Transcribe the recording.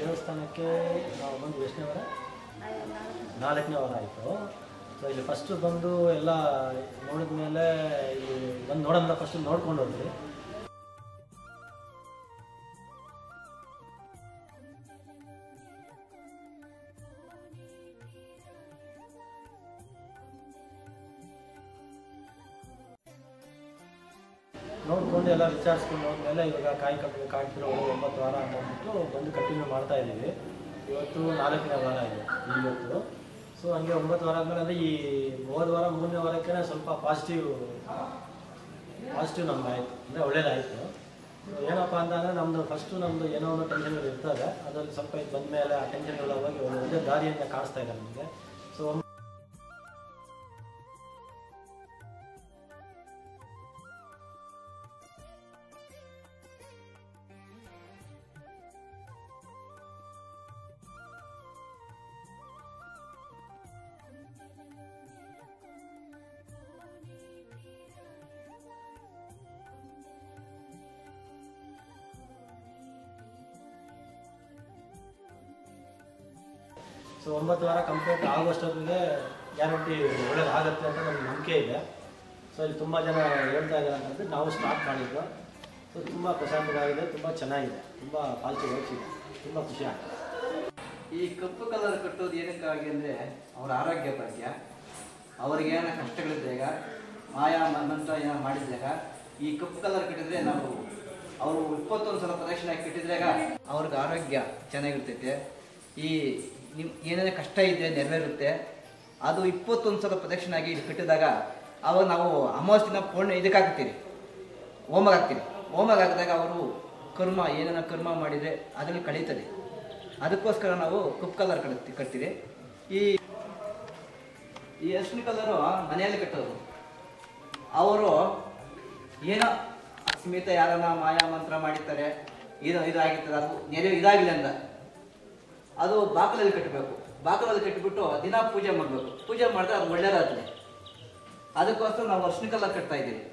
ದೇವಸ್ಥಾನಕ್ಕೆ ನಾವು ಬಂದು ಎಷ್ಟನೇ ವಾರ ನಾಲ್ಕನೇ ವಾರ ಆಯಿತು ಸೊ ಇಲ್ಲಿ ಫಸ್ಟು ಬಂದು ಎಲ್ಲ ನೋಡಿದ ಮೇಲೆ ಇಲ್ಲಿ ಬಂದು ನೋಡೋಣ ಫಸ್ಟು ನೋಡ್ಕೊಂಡು ಹೋದ್ವಿ ನೋಡ್ಕೊಂಡು ಎಲ್ಲ ವಿಚಾರಿಸ್ಕೊಂಡು ಹೋದ್ಮೇಲೆ ಇವಾಗ ಕಾಯಿ ಕಟ್ಟು ಕಾಯ್ತಿರೋ ಒಂಬತ್ತು ವಾರ ಅಂತ ಅಂದ್ಬಿಟ್ಟು ಬಂದು ಕಂಟಿನ್ಯೂ ಮಾಡ್ತಾ ಇದ್ದೀವಿ ಇವತ್ತು ನಾಲ್ಕನೇ ವಾರ ಇದೆ ಇವತ್ತು ಸೊ ಹಂಗೆ ಒಂಬತ್ತು ವಾರ ಆದಮೇಲೆ ಅಂದರೆ ಈ ಹೋದ ವಾರ ಮೂರನೇ ವಾರಕ್ಕೆ ಸ್ವಲ್ಪ ಪಾಸಿಟಿವ್ ಪಾಸಿಟಿವ್ ನಮ್ಗೆ ಆಯಿತು ಅಂದರೆ ಒಳ್ಳೇದಾಯಿತು ಏನಪ್ಪ ಅಂತಂದರೆ ನಮ್ಮದು ಫಸ್ಟು ನಮ್ಮದು ಏನೋ ಒಂದು ಟೆನ್ಷನ್ಗಳು ಇರ್ತದೆ ಅದರಲ್ಲಿ ಸ್ವಲ್ಪ ಇದು ಬಂದ ಮೇಲೆ ಆ ಟೆನ್ಷನ್ಗಳು ಹೋಗಿ ಒಂದು ಒಳ್ಳೆ ದಾರಿಯಿಂದ ಕಾಣಿಸ್ತಾ ಇದೆ ನಮಗೆ ಸೊ ಸೊ ಒಂಬತ್ತು ವಾರ ಕಂಪ್ಲೀಟ್ ಆಗೋಷ್ಟೊತ್ತಿಗೆ ಗ್ಯಾರಂಟಿ ಒಳ್ಳೇದಾಗತ್ತೆ ಅಂತ ನಮ್ಗೆ ನಂಬಿಕೆ ಇದೆ ಸೊ ಇಲ್ಲಿ ತುಂಬ ಜನ ಹೇಳ್ತಾ ಇದ್ದಾರೆ ಅಂತಂದ್ರೆ ನಾವು ಸ್ಟಾರ್ಟ್ ಮಾಡಿದ್ದು ಸೊ ತುಂಬ ಪ್ರಶಾಂತವಾಗಿದೆ ತುಂಬ ಚೆನ್ನಾಗಿದೆ ತುಂಬ ಪಾಸಿಟಿವ್ ಹೋಗ್ತಿದೆ ತುಂಬ ಖುಷಿ ಆಗ್ತದೆ ಈ ಕಪ್ಪು ಕಲರ್ ಕಟ್ಟೋದು ಏನಕ್ಕಾಗಿ ಅಂದರೆ ಅವರ ಆರೋಗ್ಯ ಭಾಗ್ಯ ಅವ್ರಿಗೆ ಏನೋ ಕಷ್ಟಗಳಿದ್ದಾಗ ಮಾಯಾ ಮ- ಮಂತ್ರ ಏನೋ ಮಾಡಿದಾಗ ಈ ಕಪ್ಪು ಕಲರ್ ಕಟ್ಟಿದ್ರೆ ನಾವು ಅವರು ಇಪ್ಪತ್ತೊಂದು ಸಲ ಪ್ರದಕ್ಷಿಣೆ ಹಾಕಿ ಕಟ್ಟಿದ್ರಾಗ ಅವ್ರಿಗೆ ಆರೋಗ್ಯ ಚೆನ್ನಾಗಿರ್ತೈತೆ ಈ ನಿಮ್ ಏನೇನೇ ಕಷ್ಟ ಇದೆ ನೆರವೇರುತ್ತೆ ಅದು ಇಪ್ಪತ್ತೊಂದು ಸಲ ಪ್ರದಕ್ಷಿಣೆ ಆಗಿ ಇಲ್ಲಿ ಕಟ್ಟಿದಾಗ ಅವಾಗ ನಾವು ಅಮಾವಾಸ್ಯನ ಪೂರ್ಣ ಇದಕ್ಕೆ ಹಾಕ್ತೀರಿ ಹೋಮಕ್ಕೆ ಹಾಕ್ತೀರಿ ಹೋಮಕ್ಕೆ ಹಾಕಿದಾಗ ಅವರು ಕರ್ಮ ಏನೇನೋ ಕರ್ಮ ಮಾಡಿದರೆ ಅದರಲ್ಲಿ ಕಳೀತದೆ ಅದಕ್ಕೋಸ್ಕರ ನಾವು ಕಪ್ಪು ಕಲರ್ ಕಟ್ತಿ ಕಟ್ತೀವಿ ಈ ಈ ಅರ್ಶಿನ ಕಲರು ಮನೆಯಲ್ಲಿ ಕಟ್ಟೋದು ಅವರು ಏನೋ ಸ್ಮಿತ ಯಾರನ್ನ ಮಾಯಾ ಮಂತ್ರ ಮಾಡಿರ್ತಾರೆ ಇದು ಇದಾಗಿರ್ತದೆ ಅದು ನೆರೆ ಇದಾಗಿಲ್ಲ ಅಂದ ಅದು ಬಾಕಲಲ್ಲಿ ಕಟ್ಟಬೇಕು ಬಾಕಲಲ್ಲಿ ಕಟ್ಟಿಬಿಟ್ಟು ದಿನ ಪೂಜೆ ಮಾಡಬೇಕು ಪೂಜೆ ಮಾಡಿದ್ರೆ ಅದು ಒಳ್ಳೇದಾಗ್ತದೆ ಅದಕ್ಕೋಸ್ಕರ ನಾವು ಅರ್ಶಿನ ಕಲರ್ ಕಟ್ತಾ ಇದ್ದೀವಿ